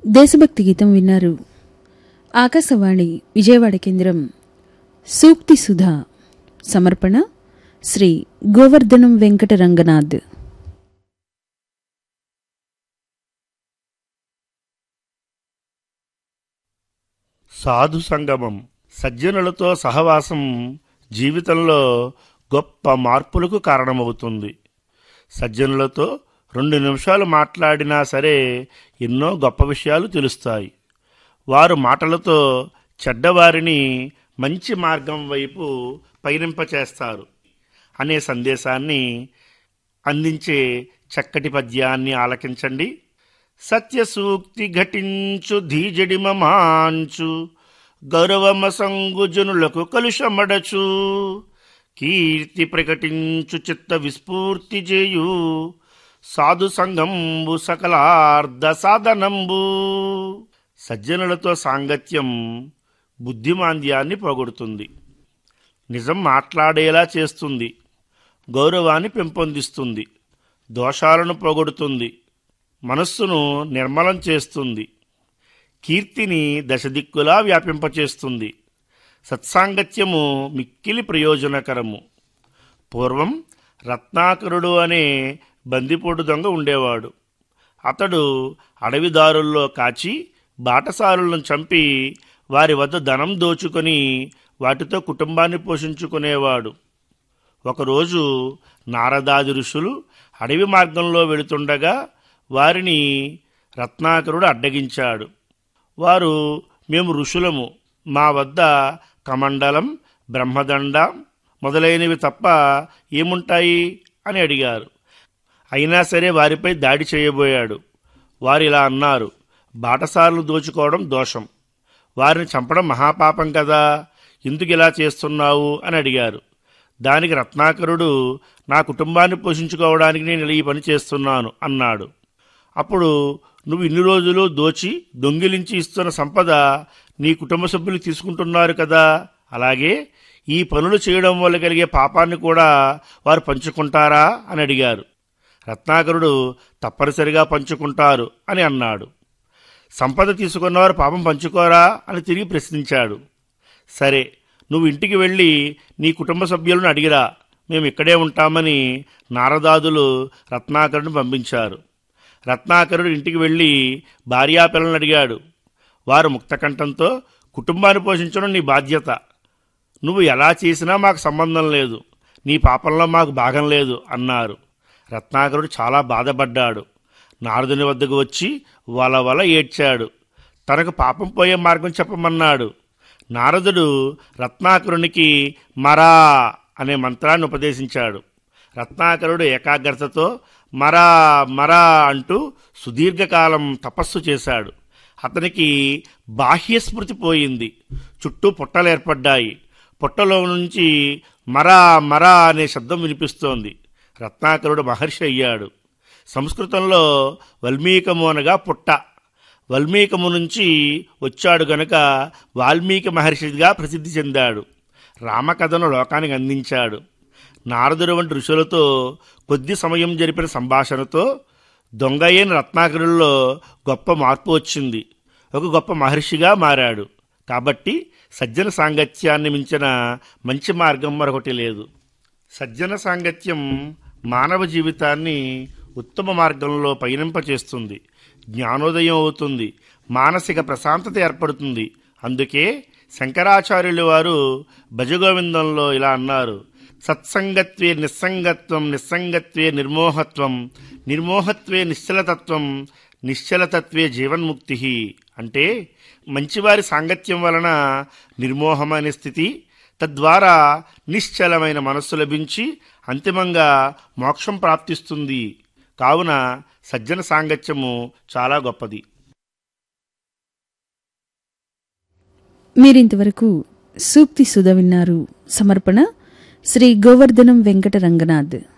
దేశభక్తి గీతం విన్నారు ఆకాశవాణి విజయవాడ కేంద్రం సూక్తి సుధా సమర్పణ శ్రీ గోవర్ధనం వెంకట రంగనాథ్ సాధు సంగమం సజ్జనులతో సహవాసం జీవితంలో గొప్ప మార్పులకు కారణమవుతుంది సజ్జనులతో రెండు నిమిషాలు మాట్లాడినా సరే ఎన్నో గొప్ప విషయాలు తెలుస్తాయి వారు మాటలతో చెడ్డవారిని మంచి మార్గం వైపు పయనింపచేస్తారు అనే సందేశాన్ని అందించే చక్కటి పద్యాన్ని ఆలకించండి సత్య సూక్తి ఘటించు ధీజడిమ మాంచు గౌరవమసంగు జనులకు కలుషమడచు కీర్తి ప్రకటించు చిత్త విస్ఫూర్తి చేయు సాధు సంగంబు సకలార్ధ సాధనంబు సజ్జనులతో సాంగత్యం బుద్ధిమాంద్యాన్ని పోగొడుతుంది నిజం మాట్లాడేలా చేస్తుంది గౌరవాన్ని పెంపొందిస్తుంది దోషాలను పోగొడుతుంది మనస్సును నిర్మలం చేస్తుంది కీర్తిని దశదిక్కులా వ్యాపింపచేస్తుంది సత్సాంగత్యము మిక్కిలి ప్రయోజనకరము పూర్వం రత్నాకరుడు అనే బందిపోటు దొంగ ఉండేవాడు అతడు అడవిదారుల్లో కాచి బాటసారులను చంపి వారి వద్ద ధనం దోచుకొని వాటితో కుటుంబాన్ని పోషించుకునేవాడు ఒకరోజు నారదాది ఋషులు అడవి మార్గంలో వెళుతుండగా వారిని రత్నాకరుడు అడ్డగించాడు వారు మేము ఋషులము మా వద్ద కమండలం బ్రహ్మదండ మొదలైనవి తప్ప ఏముంటాయి అని అడిగారు అయినా సరే వారిపై దాడి చేయబోయాడు వారు ఇలా అన్నారు బాటసారులు దోచుకోవడం దోషం వారిని చంపడం మహాపాపం కదా ఎందుకు ఇలా చేస్తున్నావు అని అడిగారు దానికి రత్నాకరుడు నా కుటుంబాన్ని పోషించుకోవడానికి నేను ఇలా ఈ పని చేస్తున్నాను అన్నాడు అప్పుడు నువ్వు ఇన్ని రోజులు దోచి దొంగిలించి ఇస్తున్న సంపద నీ కుటుంబ సభ్యులు తీసుకుంటున్నారు కదా అలాగే ఈ పనులు చేయడం వల్ల కలిగే పాపాన్ని కూడా వారు పంచుకుంటారా అని అడిగారు రత్నాకరుడు తప్పనిసరిగా పంచుకుంటారు అని అన్నాడు సంపద తీసుకున్నవారు పాపం పంచుకోరా అని తిరిగి ప్రశ్నించాడు సరే నువ్వు ఇంటికి వెళ్ళి నీ కుటుంబ సభ్యులను అడిగిరా మేము ఇక్కడే ఉంటామని నారదాదులు రత్నాకరుని పంపించారు రత్నాకరుడు ఇంటికి వెళ్ళి భార్యాపిల్లలను అడిగాడు వారు ముక్తకంఠంతో కుటుంబాన్ని పోషించడం నీ బాధ్యత నువ్వు ఎలా చేసినా మాకు సంబంధం లేదు నీ పాపంలో మాకు భాగం లేదు అన్నారు రత్నాకరుడు చాలా బాధపడ్డాడు నారదుని వద్దకు వచ్చి వల వల ఏడ్చాడు తనకు పాపం పోయే మార్గం చెప్పమన్నాడు నారదుడు రత్నాకరునికి మరా అనే మంత్రాన్ని ఉపదేశించాడు రత్నాకరుడు ఏకాగ్రతతో మరా మరా అంటూ సుదీర్ఘకాలం తపస్సు చేశాడు అతనికి బాహ్య స్మృతి పోయింది చుట్టూ పుట్టలు ఏర్పడ్డాయి పుట్టలో నుంచి మరా మరా అనే శబ్దం వినిపిస్తోంది రత్నాకరుడు మహర్షి అయ్యాడు సంస్కృతంలో వల్మీకము అనగా పుట్ట వల్మీకము నుంచి వచ్చాడు గనుక వాల్మీకి మహర్షిగా ప్రసిద్ధి చెందాడు రామకథను లోకానికి అందించాడు నారదుడు వంటి ఋషులతో కొద్ది సమయం జరిపిన సంభాషణతో దొంగయ్యని రత్నాకరుల్లో గొప్ప మార్పు వచ్చింది ఒక గొప్ప మహర్షిగా మారాడు కాబట్టి సజ్జన సాంగత్యాన్ని మించిన మంచి మార్గం మరొకటి లేదు సజ్జన సాంగత్యం మానవ జీవితాన్ని ఉత్తమ మార్గంలో పయనింపచేస్తుంది జ్ఞానోదయం అవుతుంది మానసిక ప్రశాంతత ఏర్పడుతుంది అందుకే శంకరాచార్యులు వారు భజగోవిందంలో ఇలా అన్నారు సత్సంగత్వే నిస్సంగత్వం నిస్సంగత్వే నిర్మోహత్వం నిర్మోహత్వే నిశ్చలతత్వం నిశ్చలతత్వే జీవన్ముక్తి అంటే మంచివారి సాంగత్యం వలన నిర్మోహమైన స్థితి తద్వారా నిశ్చలమైన మనస్సు లభించి అంతిమంగా మోక్షం ప్రాప్తిస్తుంది కావున సజ్జన సాంగత్యము చాలా గొప్పది మీరింతవరకు సూక్తి సుధ విన్నారు సమర్పణ శ్రీ గోవర్ధనం వెంకట రంగనాథ్